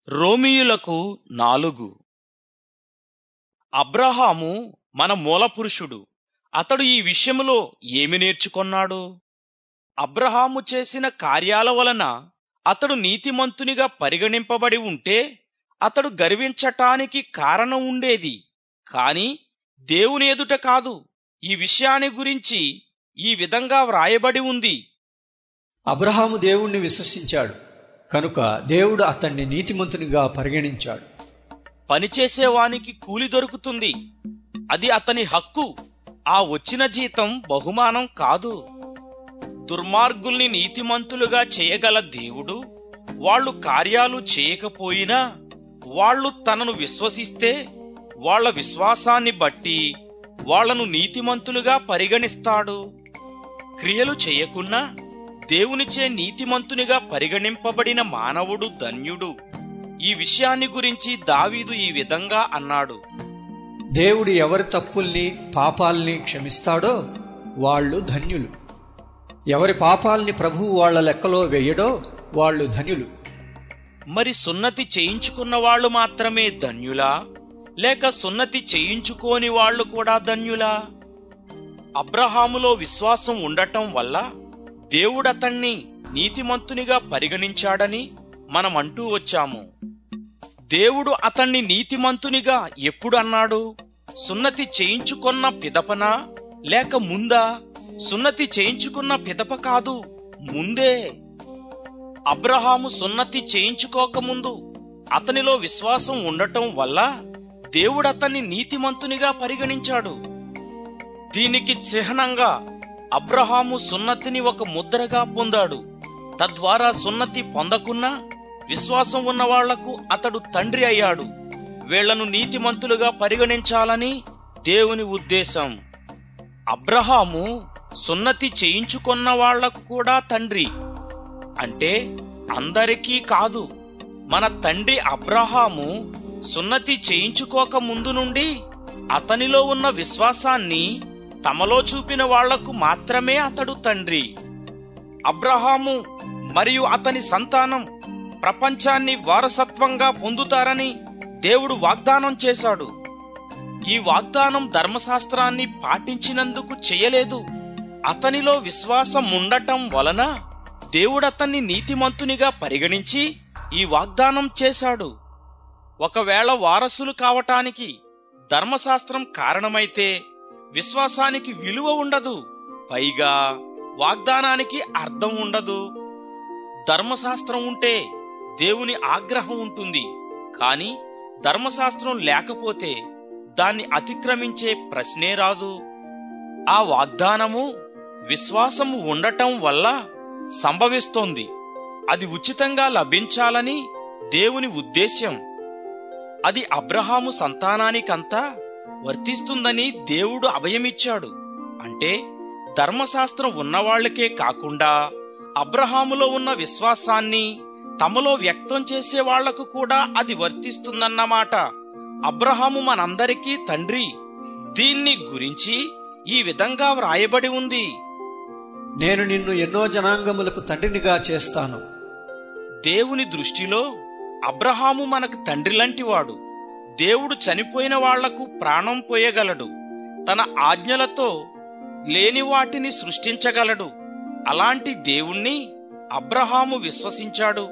రోమియులకు నాలుగు అబ్రహాము మన మూలపురుషుడు అతడు ఈ విషయములో ఏమి నేర్చుకొన్నాడు అబ్రహాము చేసిన కార్యాల వలన అతడు నీతిమంతునిగా పరిగణింపబడి ఉంటే అతడు గర్వించటానికి కారణం ఉండేది కాని దేవుని ఎదుట కాదు ఈ విషయాన్ని గురించి ఈ విధంగా వ్రాయబడి ఉంది అబ్రహాము దేవుణ్ణి విశ్వసించాడు కనుక దేవుడు అతన్ని నీతిమంతునిగా పరిగణించాడు పనిచేసేవానికి కూలి దొరుకుతుంది అది అతని హక్కు ఆ వచ్చిన జీతం బహుమానం కాదు దుర్మార్గుల్ని నీతిమంతులుగా చేయగల దేవుడు వాళ్ళు కార్యాలు చేయకపోయినా వాళ్ళు తనను విశ్వసిస్తే వాళ్ళ విశ్వాసాన్ని బట్టి వాళ్ళను నీతిమంతులుగా పరిగణిస్తాడు క్రియలు చేయకున్నా దేవునిచే నీతిమంతునిగా పరిగణింపబడిన మానవుడు ధన్యుడు ఈ విషయాన్ని గురించి దావీదు ఈ విధంగా అన్నాడు దేవుడు ఎవరి తప్పుల్ని పాపాల్ని క్షమిస్తాడో వాళ్ళు ధన్యులు ఎవరి పాపాల్ని ప్రభువు వాళ్ళ లెక్కలో వెయ్యడో వాళ్ళు ధన్యులు మరి సున్నతి చేయించుకున్న వాళ్ళు మాత్రమే ధన్యులా లేక సున్నతి చేయించుకోని వాళ్ళు కూడా ధన్యులా అబ్రహాములో విశ్వాసం ఉండటం వల్ల దేవుడతన్ని నీతిమంతునిగా పరిగణించాడని మనం అంటూ వచ్చాము దేవుడు అతన్ని నీతిమంతునిగా ఎప్పుడు అన్నాడు సున్నతి చేయించుకున్న పిదపనా లేక ముందా సున్నతి చేయించుకున్న పిదప కాదు ముందే అబ్రహాము సున్నతి చేయించుకోకముందు అతనిలో విశ్వాసం ఉండటం వల్ల దేవుడు అతన్ని నీతిమంతునిగా పరిగణించాడు దీనికి చిహ్నంగా అబ్రహాము సున్నతిని ఒక ముద్రగా పొందాడు తద్వారా సున్నతి పొందకున్నా విశ్వాసం ఉన్న వాళ్లకు అతడు తండ్రి అయ్యాడు వీళ్లను నీతిమంతులుగా పరిగణించాలని దేవుని ఉద్దేశం అబ్రహాము సున్నతి చేయించుకున్న వాళ్లకు కూడా తండ్రి అంటే అందరికీ కాదు మన తండ్రి అబ్రహాము సున్నతి చేయించుకోక ముందు నుండి అతనిలో ఉన్న విశ్వాసాన్ని తమలో చూపిన వాళ్లకు మాత్రమే అతడు తండ్రి అబ్రహాము మరియు అతని సంతానం ప్రపంచాన్ని వారసత్వంగా పొందుతారని దేవుడు వాగ్దానం చేశాడు ఈ వాగ్దానం ధర్మశాస్త్రాన్ని పాటించినందుకు చేయలేదు అతనిలో విశ్వాసం ఉండటం వలన దేవుడతన్ని నీతిమంతునిగా పరిగణించి ఈ వాగ్దానం చేశాడు ఒకవేళ వారసులు కావటానికి ధర్మశాస్త్రం కారణమైతే విశ్వాసానికి విలువ ఉండదు పైగా వాగ్దానానికి అర్థం ఉండదు ధర్మశాస్త్రం ఉంటే దేవుని ఆగ్రహం ఉంటుంది కాని ధర్మశాస్త్రం లేకపోతే దాన్ని అతిక్రమించే ప్రశ్నే రాదు ఆ వాగ్దానము విశ్వాసము ఉండటం వల్ల సంభవిస్తోంది అది ఉచితంగా లభించాలని దేవుని ఉద్దేశ్యం అది అబ్రహాము సంతానానికంతా వర్తిస్తుందని దేవుడు అభయమిచ్చాడు అంటే ధర్మశాస్త్రం ఉన్నవాళ్లకే కాకుండా అబ్రహాములో ఉన్న విశ్వాసాన్ని తమలో వ్యక్తం చేసే వాళ్లకు కూడా అది వర్తిస్తుందన్నమాట అబ్రహాము మనందరికీ తండ్రి దీన్ని గురించి ఈ విధంగా వ్రాయబడి ఉంది నేను నిన్ను ఎన్నో జనాంగములకు తండ్రినిగా చేస్తాను దేవుని దృష్టిలో అబ్రహాము మనకు తండ్రి లాంటివాడు దేవుడు చనిపోయిన వాళ్లకు ప్రాణం పోయగలడు తన ఆజ్ఞలతో లేని వాటిని సృష్టించగలడు అలాంటి దేవుణ్ణి అబ్రహాము విశ్వసించాడు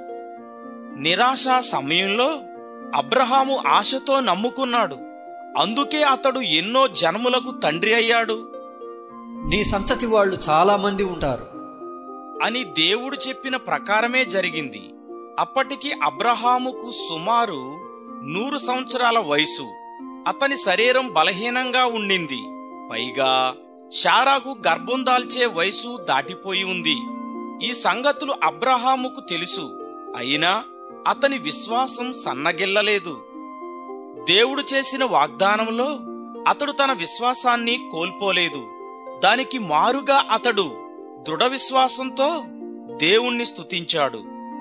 నిరాశ సమయంలో అబ్రహాము ఆశతో నమ్ముకున్నాడు అందుకే అతడు ఎన్నో జన్ములకు తండ్రి అయ్యాడు నీ సంతతి వాళ్ళు చాలా మంది ఉంటారు అని దేవుడు చెప్పిన ప్రకారమే జరిగింది అప్పటికి అబ్రహాముకు సుమారు నూరు సంవత్సరాల వయసు అతని శరీరం బలహీనంగా ఉండింది పైగా షారాకు గర్భం దాల్చే వయసు దాటిపోయి ఉంది ఈ సంగతులు అబ్రహాముకు తెలుసు అయినా అతని విశ్వాసం సన్నగిల్లలేదు దేవుడు చేసిన వాగ్దానంలో అతడు తన విశ్వాసాన్ని కోల్పోలేదు దానికి మారుగా అతడు దృఢ విశ్వాసంతో దేవుణ్ణి స్తుతించాడు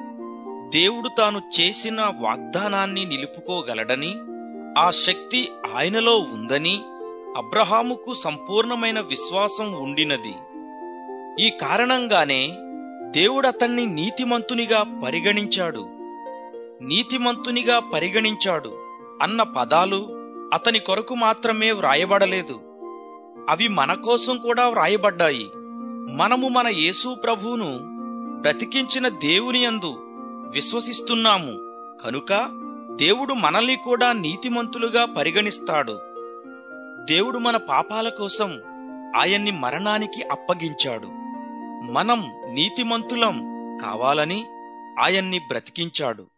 దేవుడు తాను చేసిన వాగ్దానాన్ని నిలుపుకోగలడని ఆ శక్తి ఆయనలో ఉందని అబ్రహాముకు సంపూర్ణమైన విశ్వాసం ఉండినది ఈ కారణంగానే దేవుడతన్ని నీతిమంతునిగా పరిగణించాడు నీతిమంతునిగా పరిగణించాడు అన్న పదాలు అతని కొరకు మాత్రమే వ్రాయబడలేదు అవి మన కోసం కూడా వ్రాయబడ్డాయి మనము మన యేసు ప్రభువును బ్రతికించిన దేవుని యందు విశ్వసిస్తున్నాము కనుక దేవుడు మనల్ని కూడా నీతిమంతులుగా పరిగణిస్తాడు దేవుడు మన పాపాల కోసం ఆయన్ని మరణానికి అప్పగించాడు మనం నీతిమంతులం కావాలని ఆయన్ని బ్రతికించాడు